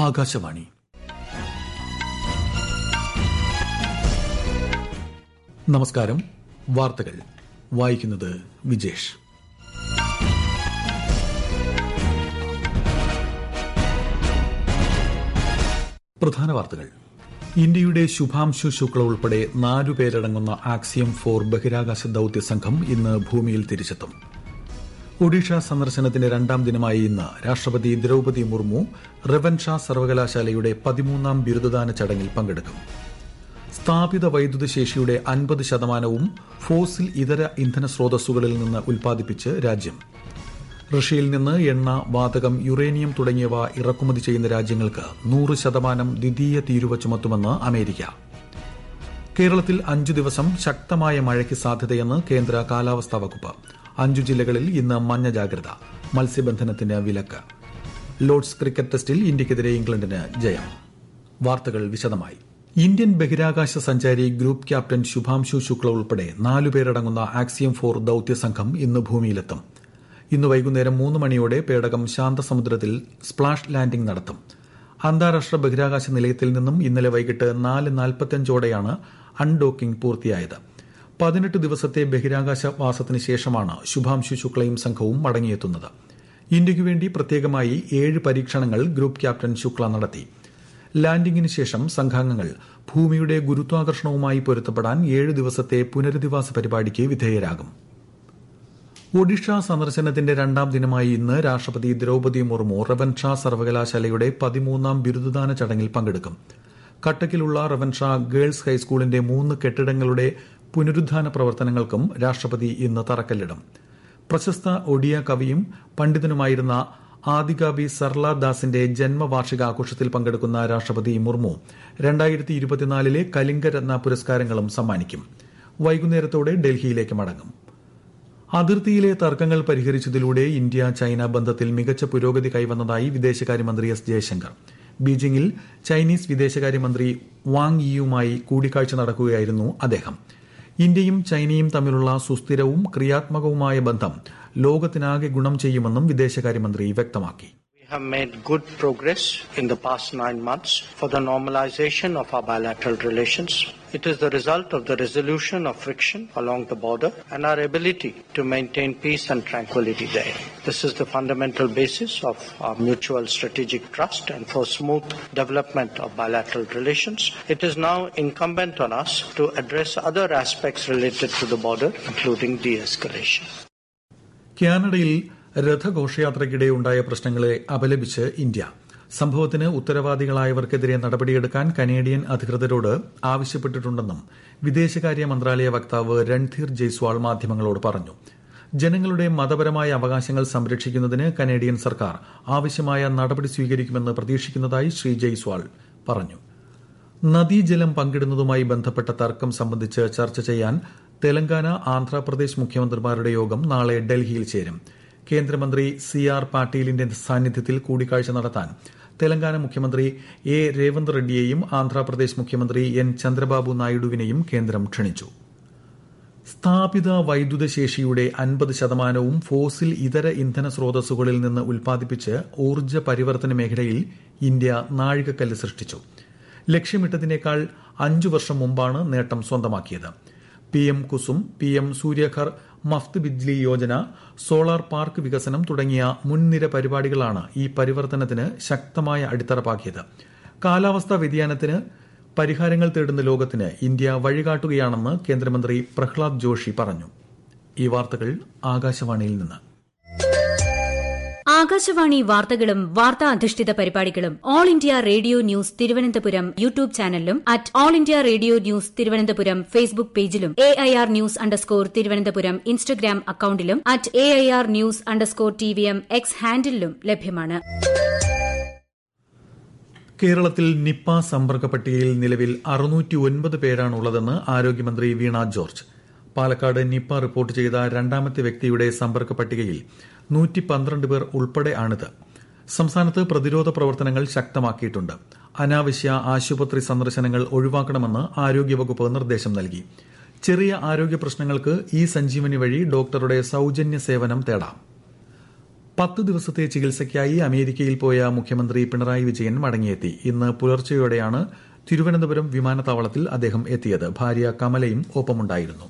ആകാശവാണി നമസ്കാരം വാർത്തകൾ വായിക്കുന്നത് വിജേഷ് പ്രധാന വാർത്തകൾ ഇന്ത്യയുടെ ശുഭാംശു ശുക്ല ഉൾപ്പെടെ നാലു പേരടങ്ങുന്ന ആക്സിയം ഫോർ ബഹിരാകാശ ദൌത്യ സംഘം ഇന്ന് ഭൂമിയിൽ തിരിച്ചെത്തും ഒഡീഷ സന്ദർശനത്തിന്റെ രണ്ടാം ദിനമായ ഇന്ന് രാഷ്ട്രപതി ദ്രൌപതി മുർമു റവൻഷാ സർവകലാശാലയുടെ പതിമൂന്നാം ബിരുദദാന ചടങ്ങിൽ പങ്കെടുക്കും സ്ഥാപിത വൈദ്യുത ശേഷിയുടെ അൻപത് ശതമാനവും ഫോസിൽ ഇതര ഇന്ധന സ്രോതസ്സുകളിൽ നിന്ന് ഉൽപ്പാദിപ്പിച്ച് രാജ്യം റഷ്യയിൽ നിന്ന് എണ്ണ വാതകം യുറേനിയം തുടങ്ങിയവ ഇറക്കുമതി ചെയ്യുന്ന രാജ്യങ്ങൾക്ക് നൂറ് ശതമാനം ദ്വിതീയ തീരുവ ചുമത്തുമെന്ന് അമേരിക്ക കേരളത്തിൽ അഞ്ചു ദിവസം ശക്തമായ മഴയ്ക്ക് സാധ്യതയെന്ന് കേന്ദ്ര കാലാവസ്ഥാ വകുപ്പ് അഞ്ചു ജില്ലകളിൽ ഇന്ന് മഞ്ഞ ജാഗ്രത മത്സ്യബന്ധനത്തിന് വിലക്ക് ലോർഡ്സ് ക്രിക്കറ്റ് ടെസ്റ്റിൽ ഇന്ത്യയ്ക്കെതിരെ ഇംഗ്ലണ്ടിന് ജയം വാർത്തകൾ വിശദമായി ഇന്ത്യൻ ബഹിരാകാശ സഞ്ചാരി ഗ്രൂപ്പ് ക്യാപ്റ്റൻ ശുഭാംശു ശുക്ല ഉൾപ്പെടെ നാലുപേരടങ്ങുന്ന ആക്സിയം ഫോർ ദൌത്യ സംഘം ഇന്ന് ഭൂമിയിലെത്തും ഇന്ന് വൈകുന്നേരം മൂന്ന് മണിയോടെ പേടകം ശാന്തസമുദ്രത്തിൽ സ്പ്ലാഷ് ലാൻഡിംഗ് നടത്തും അന്താരാഷ്ട്ര ബഹിരാകാശ നിലയത്തിൽ നിന്നും ഇന്നലെ വൈകിട്ട് നാല് നാൽപ്പത്തിയഞ്ചോടെയാണ് അൺഡോക്കിംഗ് പൂർത്തിയായത് പതിനെട്ട് ദിവസത്തെ ബഹിരാകാശ വാസത്തിന് ശേഷമാണ് ശുഭാംശു ശുക്ലയും സംഘവും മടങ്ങിയെത്തുന്നത് ഇന്ത്യയ്ക്കു വേണ്ടി പ്രത്യേകമായി ഏഴ് പരീക്ഷണങ്ങൾ ഗ്രൂപ്പ് ക്യാപ്റ്റൻ ശുക്ല നടത്തി ലാൻഡിംഗിന് ശേഷം സംഘാംഗങ്ങൾ ഭൂമിയുടെ ഗുരുത്വാകർഷണവുമായി പൊരുത്തപ്പെടാൻ ഏഴ് ദിവസത്തെ പുനരധിവാസ പരിപാടിക്ക് വിധേയരാകും ഒഡീഷ സന്ദർശനത്തിന്റെ രണ്ടാം ദിനമായി ഇന്ന് രാഷ്ട്രപതി ദ്രൌപതി മുർമു റവൻഷാ സർവകലാശാലയുടെ പതിമൂന്നാം ബിരുദദാന ചടങ്ങിൽ പങ്കെടുക്കും കട്ടക്കിലുള്ള റവൻഷാ ഗേൾസ് ഹൈസ്കൂളിന്റെ മൂന്ന് കെട്ടിടങ്ങളുടെ പുനരുദ്ധാന പ്രവർത്തനങ്ങൾക്കും രാഷ്ട്രപതി ഇന്ന് തറക്കല്ലിടും പ്രശസ്ത ഒഡിയ കവിയും പണ്ഡിതനുമായിരുന്ന ആദികാബി സർല ദാസിന്റെ ജന്മവാർഷികാഘോഷത്തിൽ പങ്കെടുക്കുന്ന രാഷ്ട്രപതി മുർമു രണ്ടായിരത്തി ഇരുപത്തിനാലിലെ കലിംഗരത്ന പുരസ്കാരങ്ങളും സമ്മാനിക്കും വൈകുന്നേരത്തോടെ ഡൽഹിയിലേക്ക് മടങ്ങും അതിർത്തിയിലെ തർക്കങ്ങൾ പരിഹരിച്ചതിലൂടെ ഇന്ത്യ ചൈന ബന്ധത്തിൽ മികച്ച പുരോഗതി കൈവന്നതായി വിദേശകാര്യമന്ത്രി എസ് ജയശങ്കർ ബീജിംഗിൽ ചൈനീസ് വിദേശകാര്യമന്ത്രി വാങ് യിയുമായി കൂടിക്കാഴ്ച നടക്കുകയായിരുന്നു അദ്ദേഹം ഇന്ത്യയും ചൈനയും തമ്മിലുള്ള സുസ്ഥിരവും ക്രിയാത്മകവുമായ ബന്ധം ലോകത്തിനാകെ ഗുണം ചെയ്യുമെന്നും വിദേശകാര്യമന്ത്രി വ്യക്തമാക്കി We have made good progress in the past nine months for the normalization of our bilateral relations. It is the result of the resolution of friction along the border and our ability to maintain peace and tranquility there. This is the fundamental basis of our mutual strategic trust and for smooth development of bilateral relations. It is now incumbent on us to address other aspects related to the border, including de-escalation. കാനഡയിൽ രഥഘോഷയാത്രയ്ക്കിടെ ഉണ്ടായ പ്രശ്നങ്ങളെ അപലപിച്ച് India സംഭവത്തിന് ഉത്തരവാദികളായവർക്കെതിരെ നടപടിയെടുക്കാൻ Canadian അധികൃതരോട് ആവശ്യപ്പെട്ടിട്ടുണ്ടെന്നും വിദേശകാര്യ മന്ത്രാലയ വക്താവ് രൺധീർ ജയ്സ്വാൾ മാധ്യമങ്ങളോട് പറഞ്ഞു ജനങ്ങളുടെ മതപരമായ അവകാശങ്ങൾ സംരക്ഷിക്കുന്നതിന് കനേഡിയൻ സർക്കാർ ആവശ്യമായ നടപടി സ്വീകരിക്കുമെന്ന് പ്രതീക്ഷിക്കുന്നതായി ശ്രീ ജയ്സ്വാൾ പറഞ്ഞു നദീജലം പങ്കിടുന്നതുമായി ബന്ധപ്പെട്ട തർക്കം സംബന്ധിച്ച് ചർച്ച ചെയ്യാൻ തെലങ്കാന ആന്ധ്രാപ്രദേശ് മുഖ്യമന്ത്രിമാരുടെ യോഗം നാളെ ഡൽഹിയിൽ ചേരും കേന്ദ്രമന്ത്രി സി ആർ പാട്ടീലിന്റെ സാന്നിധ്യത്തിൽ കൂടിക്കാഴ്ച നടത്താൻ തെലങ്കാന മുഖ്യമന്ത്രി എ രേവന്ത് റെഡ്ഡിയെയും ആന്ധ്രാപ്രദേശ് മുഖ്യമന്ത്രി എൻ ചന്ദ്രബാബു നായിഡുവിനെയും കേന്ദ്രം ക്ഷണിച്ചു സ്ഥാപിത വൈദ്യുത ശേഷിയുടെ അൻപത് ശതമാനവും ഫോസിൽ ഇതര ഇന്ധന സ്രോതസ്സുകളിൽ നിന്ന് ഉൽപ്പാദിപ്പിച്ച് ഊർജ്ജ പരിവർത്തന മേഖലയിൽ ഇന്ത്യ നാഴികക്കല്ല് സൃഷ്ടിച്ചു ലക്ഷ്യമിട്ടതിനേക്കാൾ അഞ്ചു വർഷം മുമ്പാണ് നേട്ടം സ്വന്തമാക്കിയത് P M Kusum P M Suryaghar Muft Bijli Yojana solar park വികസനം തുടങ്ങിയ മുൻനിര പരിപാടികളാണ് ഈ പരിവർത്തനത്തിന് ശക്തമായ അടിത്തറപ്പാക്കിയത് കാലാവസ്ഥാ വ്യതിയാനത്തിന് പരിഹാരങ്ങൾ തേടുന്ന ലോകത്തിന് ഇന്ത്യ വഴികാട്ടുകയാണെന്ന് കേന്ദ്രമന്ത്രി പ്രഹ്ലാദ് ജോഷി പറഞ്ഞു ഈ വാർത്തകൾ ആകാശവാണിയിൽ നിന്ന് ആകാശവാണി വാർത്തകളും വാർത്താ അധിഷ്ഠിത പരിപാടികളും All India Radio News Thiruvananthapuram YouTube ചാനലിലും at All India Radio News Thiruvananthapuram Facebook പേജിലും A I R news underscore Thiruvananthapuram Instagram അക്കൌണ്ടിലും at A I R news underscore T V M X ഹാൻഡിലും ലഭ്യമാണ് കേരളത്തിൽ നിപ്പ സമ്പർക്ക പട്ടികയിൽ നിലവിൽ അറുന്നൂറ്റി ഒൻപത് പേരാണുള്ളതെന്ന് ആരോഗ്യമന്ത്രി വീണ ജോർജ് പാലക്കാട് നിപ്പ റിപ്പോർട്ട് ചെയ്ത രണ്ടാമത്തെ വ്യക്തിയുടെ സമ്പർക്ക പട്ടികയിൽ നൂറ്റി പന്ത്രണ്ട് പേർ ഉൾപ്പെടെയാണിത് സംസ്ഥാനത്ത് പ്രതിരോധ പ്രവർത്തനങ്ങൾ ശക്തമാക്കിയിട്ടുണ്ട് അനാവശ്യ ആശുപത്രി സന്ദർശനങ്ങൾ ഒഴിവാക്കണമെന്ന് ആരോഗ്യവകുപ്പ് നിർദ്ദേശം നൽകി ചെറിയ ആരോഗ്യ പ്രശ്നങ്ങൾക്ക് ഈ സഞ്ജീവനി വഴി ഡോക്ടറുടെ സൌജന്യ സേവനം തേടാം പത്ത് ദിവസത്തെ ചികിത്സയ്ക്കായി അമേരിക്കയിൽ പോയ മുഖ്യമന്ത്രി പിണറായി വിജയൻ മടങ്ങിയെത്തി ഇന്ന് പുലർച്ചെയോടെയാണ് തിരുവനന്തപുരം വിമാനത്താവളത്തിൽ അദ്ദേഹം എത്തിയത് ഭാര്യ കമലയും ഒപ്പമുണ്ടായിരുന്നു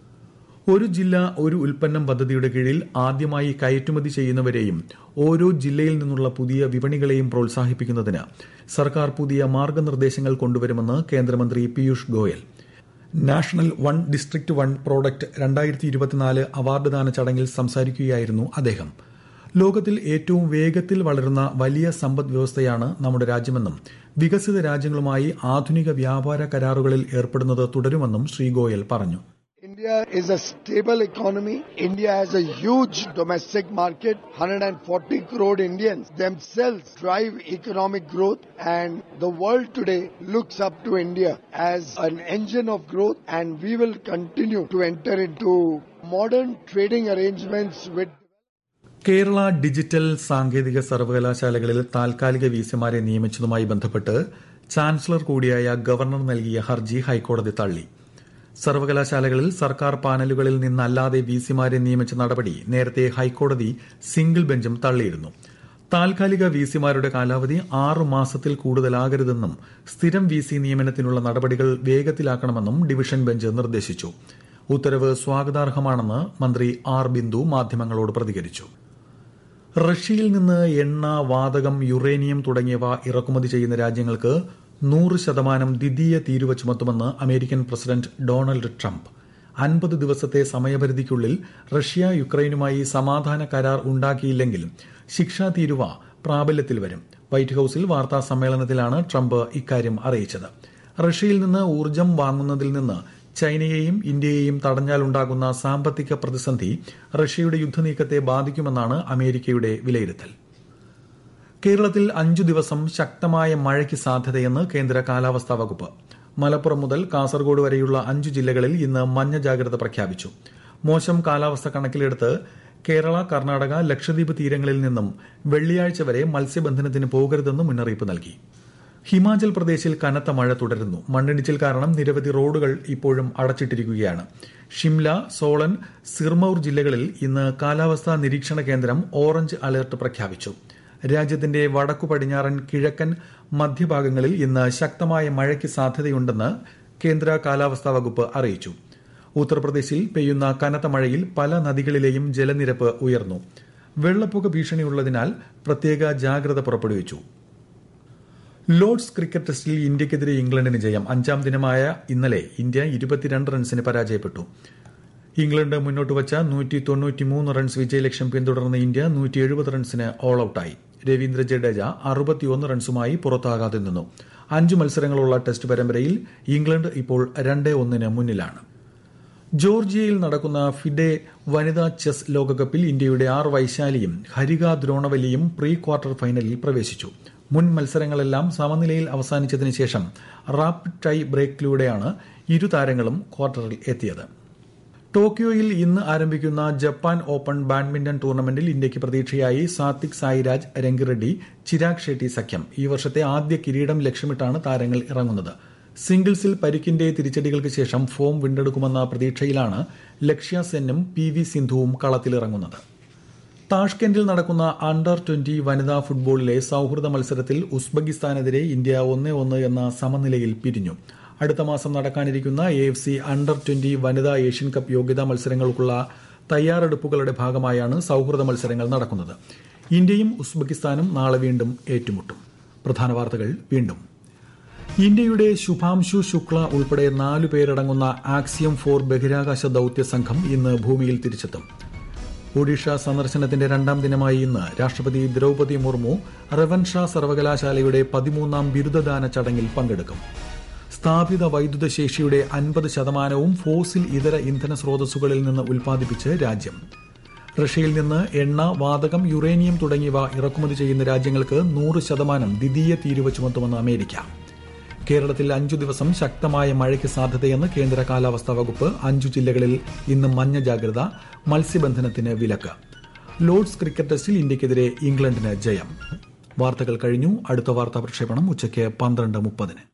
ഒരു ജില്ല ഒരു ഉൽപ്പന്നം പദ്ധതിയുടെ കീഴിൽ ആദ്യമായി കയറ്റുമതി ചെയ്യുന്നവരെയും ഓരോ ജില്ലയിൽ നിന്നുള്ള പുതിയ വിപണികളെയും പ്രോത്സാഹിപ്പിക്കുന്നതിന് സർക്കാർ പുതിയ മാർഗനിർദ്ദേശങ്ങൾ കൊണ്ടുവരുമെന്ന് കേന്ദ്രമന്ത്രി Piyush Goyal national one district one product രണ്ടായിരത്തി ഇരുപത്തിനാല് അവാർഡ് ദാന ചടങ്ങിൽ സംസാരിക്കുകയായിരുന്നു അദ്ദേഹം ലോകത്തിൽ ഏറ്റവും വേഗത്തിൽ വളരുന്ന വലിയ സമ്പദ് വ്യവസ്ഥയാണ് നമ്മുടെ രാജ്യമെന്നും വികസിത രാജ്യങ്ങളുമായി ആധുനിക വ്യാപാര കരാറുകളിൽ ഏർപ്പെടുന്നത് തുടരുമെന്നും ശ്രീ ഗോയൽ പറഞ്ഞു India is a stable economy. India has a huge domestic market. 140 crore Indians themselves drive economic growth and the world today looks up to India as an engine of growth and we will continue to enter into modern trading arrangements with Kerala digital സാങ്കേതിക സർവകലാശാലകളിൽ താൽക്കാലിക വിസിമാരെ നിയമിച്ചതുമായി ബന്ധപ്പെട്ട് chancellor കൂടിയായ governor നൽകിയ ഹർജി ഹൈക്കോടതി തള്ളി സർവകലാശാലകളിൽ സർക്കാർ പാനലുകളിൽ നിന്നല്ലാതെ വിസിമാരെ നിയമിച്ച നടപടി നേരത്തെ ഹൈക്കോടതി സിംഗിൾ ബെഞ്ചും തള്ളിയിരുന്നു താൽക്കാലിക വിസിമാരുടെ കാലാവധി ആറ് മാസത്തിൽ കൂടുതലാകരുതെന്നും സ്ഥിരം വിസി നിയമനത്തിനുള്ള നടപടികൾ വേഗത്തിലാക്കണമെന്നും ഡിവിഷൻ ബെഞ്ച് നിർദ്ദേശിച്ചു ഉത്തരവ് സ്വാഗതാർഹമാണെന്ന് മന്ത്രി ആർ ബിന്ദു മാധ്യമങ്ങളോട് പ്രതികരിച്ചു റഷ്യയിൽ നിന്ന് എണ്ണ വാതകം യുറേനിയം തുടങ്ങിയവ ഇറക്കുമതി ചെയ്യുന്ന രാജ്യങ്ങൾക്ക് നൂറ് ശതമാനം ദ്വിതീയ തീരുവ ചുമത്തുമെന്ന് അമേരിക്കൻ പ്രസിഡന്റ് ഡൊണാൾഡ് ട്രംപ് അൻപത് ദിവസത്തെ സമയപരിധിക്കുള്ളിൽ റഷ്യ യുക്രൈനുമായി സമാധാന കരാർ ഉണ്ടാക്കിയില്ലെങ്കിൽ ശിക്ഷാ തീരുവ പ്രാബല്യത്തിൽ വരും വൈറ്റ് ഹൌസിൽ വാർത്താ സമ്മേളനത്തിലാണ് ട്രംപ് ഇക്കാര്യം അറിയിച്ചത് റഷ്യയിൽ നിന്ന് ഊർജ്ജം വാങ്ങുന്നതിൽ നിന്ന് ചൈനയെയും ഇന്ത്യയെയും തടഞ്ഞാലുണ്ടാകുന്ന സാമ്പത്തിക പ്രതിസന്ധി റഷ്യയുടെ യുദ്ധനീക്കത്തെ ബാധിക്കുമെന്നാണ് അമേരിക്കയുടെ വിലയിരുത്തൽ കേരളത്തിൽ അഞ്ചു ദിവസം ശക്തമായ മഴയ്ക്ക് സാധ്യതയെന്ന് കേന്ദ്ര കാലാവസ്ഥാ വകുപ്പ് മലപ്പുറം മുതൽ കാസർഗോഡ് വരെയുള്ള അഞ്ചു ജില്ലകളിൽ ഇന്ന് മഞ്ഞ ജാഗ്രത പ്രഖ്യാപിച്ചു മോശം കാലാവസ്ഥ കണക്കിലെടുത്ത് കേരള കർണാടക ലക്ഷദ്വീപ് തീരങ്ങളിൽ നിന്നും വെള്ളിയാഴ്ച വരെ മത്സ്യബന്ധനത്തിന് പോകരുതെന്ന് മുന്നറിയിപ്പ് നൽകി ഹിമാചൽ പ്രദേശിൽ കനത്ത മഴ തുടരുന്നു മണ്ണിടിച്ചിൽ കാരണം നിരവധി റോഡുകൾ ഇപ്പോഴും അടച്ചിട്ടിരിക്കുകയാണ് ഷിംല സോളൻ സിർമൌർ ജില്ലകളിൽ ഇന്ന് കാലാവസ്ഥാ നിരീക്ഷണ കേന്ദ്രം ഓറഞ്ച് അലർട്ട് പ്രഖ്യാപിച്ചു രാജ്യത്തിന്റെ വടക്കു പടിഞ്ഞാറൻ കിഴക്കൻ മധ്യഭാഗങ്ങളിൽ ഇന്ന് ശക്തമായ മഴയ്ക്ക് സാധ്യതയുണ്ടെന്ന് കേന്ദ്ര കാലാവസ്ഥാ വകുപ്പ് അറിയിച്ചു ഉത്തർപ്രദേശിൽ പെയ്യുന്ന കനത്ത മഴയിൽ പല നദികളിലെയും ജലനിരപ്പ് ഉയർന്നു വെള്ളപ്പൊക്ക ഭീഷണിയുള്ളതിനാൽ പ്രത്യേക ജാഗ്രത പുറപ്പെടുവിച്ചു ലോർഡ്സ് ക്രിക്കറ്റ് ടെസ്റ്റിൽ ഇന്ത്യക്കെതിരെ ഇംഗ്ലണ്ടിന് ജയം അഞ്ചാം ദിനമായ ഇന്നലെ ഇന്ത്യ ഇരുപത്തിരണ്ട് റൺസിന് പരാജയപ്പെട്ടു ഇംഗ്ലണ്ട് മുന്നോട്ട് വച്ച നൂറ്റി തൊണ്ണൂറ്റിമൂന്ന് റൺസ് വിജയലക്ഷ്യം പിന്തുടർന്ന ഇന്ത്യ നൂറ്റി എഴുപത് റൺസിന് ഓൾ ഔട്ടായി രവീന്ദ്ര ജഡേജ അറുപത്തിയൊന്ന് റൺസുമായി പുറത്താകാതെ നിന്നു അഞ്ച് മത്സരങ്ങളുള്ള ടെസ്റ്റ് പരമ്പരയിൽ ഇംഗ്ലണ്ട് ഇപ്പോൾ രണ്ട് ഒന്നിന് മുന്നിലാണ് ജോർജിയയിൽ നടക്കുന്ന ഫിഡെ വനിതാ ചെസ് ലോകകപ്പിൽ ഇന്ത്യയുടെ ആർ വൈശാലിയും ഹരിക ദ്രോണവലിയും പ്രീ ക്വാർട്ടർ ഫൈനലിൽ പ്രവേശിച്ചു മുൻ മത്സരങ്ങളെല്ലാം സമനിലയിൽ അവസാനിച്ചതിന് ശേഷം റാപ്പിഡ് ടൈ ബ്രേക്കിലൂടെയാണ് ഇരു താരങ്ങളും ക്വാർട്ടറിൽ എത്തിയത് ടോക്കിയോയിൽ ഇന്ന് ആരംഭിക്കുന്ന ജപ്പാൻ ഓപ്പൺ ബാഡ്മിന്റൺ ടൂർണമെന്റിൽ ഇന്ത്യയ്ക്ക് പ്രതീക്ഷയായി സാത്വിക് സായിരാജ് രംഗിറെഡ്ഡി ചിരാഗ് ഷെട്ടി സഖ്യം ഈ വർഷത്തെ ആദ്യ കിരീടം ലക്ഷ്യമിട്ടാണ് താരങ്ങൾ ഇറങ്ങുന്നത് സിംഗിൾസിൽ പരിക്കിന്റെ തിരിച്ചടികൾക്ക് ശേഷം ഫോം വീണ്ടെടുക്കുമെന്ന പ്രതീക്ഷയിലാണ് ലക്ഷ്യ സെന്നും പി വി സിന്ധുവും കളത്തിലിറങ്ങുന്നത് താഷ്കെൻഡിൽ നടക്കുന്ന അണ്ടർ ട്വന്റി വനിതാ ഫുട്ബോളിലെ സൌഹൃദ മത്സരത്തിൽ ഉസ്ബെക്കിസ്ഥാനെതിരെ ഇന്ത്യ ഒന്ന് ഒന്ന് എന്ന സമനിലയിൽ പിരിഞ്ഞു അടുത്ത മാസം നടക്കാനിരിക്കുന്ന A F C under twenty വനിതാ ഏഷ്യൻ കപ്പ് യോഗ്യതാ മത്സരങ്ങൾക്കുള്ള തയ്യാറെടുപ്പുകളുടെ ഭാഗമായാണ് സൌഹൃദ മത്സരങ്ങൾ നടക്കുന്നത് ഇന്ത്യയും ഉസ്ബെക്കിസ്ഥാനും നാളെ വീണ്ടും ഏറ്റുമുട്ടും പ്രധാന വാർത്തകൾ വീണ്ടും ഇന്ത്യയുടെ ശുഭാംശു ശുക്ല ഉൾപ്പെടെ നാലു പേരടങ്ങുന്ന ആക്സിയം ഫോർ ബഹിരാകാശ ദൌത്യ സംഘം ഇന്ന് ഭൂമിയിൽ തിരിച്ചെത്തും ഒഡീഷ സന്ദർശനത്തിന്റെ രണ്ടാം ദിനമായി ഇന്ന് രാഷ്ട്രപതി ദ്രൌപതി മുർമു റവൻഷാ സർവകലാശാലയുടെ പതിമൂന്നാം ബിരുദദാന ചടങ്ങിൽ പങ്കെടുക്കും സ്ഥാപിത വൈദ്യുത ശേഷിയുടെ അൻപത് ശതമാനവും ഫോസിൽ ഇതര ഇന്ധന സ്രോതസ്സുകളിൽ നിന്ന് ഉൽപ്പാദിപ്പിച്ച് രാജ്യം റഷ്യയിൽ നിന്ന് എണ്ണ വാതകം യുറേനിയം തുടങ്ങിയവ ഇറക്കുമതി ചെയ്യുന്ന രാജ്യങ്ങൾക്ക് നൂറ് ശതമാനം ദ്വിതീയ തീരുവ ചുമത്തുമെന്ന് അമേരിക്ക കേരളത്തിൽ അഞ്ചു ദിവസം ശക്തമായ മഴയ്ക്ക് സാധ്യതയെന്ന് കേന്ദ്ര കാലാവസ്ഥാ വകുപ്പ് അഞ്ചു ജില്ലകളിൽ ഇന്ന് മഞ്ഞ ജാഗ്രത മത്സ്യബന്ധനത്തിന് വിലക്ക് ലോർഡ്സ് ക്രിക്കറ്റ് ടെസ്റ്റിൽ ഇന്ത്യക്കെതിരെ ഇംഗ്ലണ്ടിന് ജയം വാർത്തകൾ കഴിഞ്ഞു അടുത്ത വാർത്താ പ്രക്ഷേപണം ഉച്ചയ്ക്ക് പന്ത്രണ്ട് മുപ്പതിന്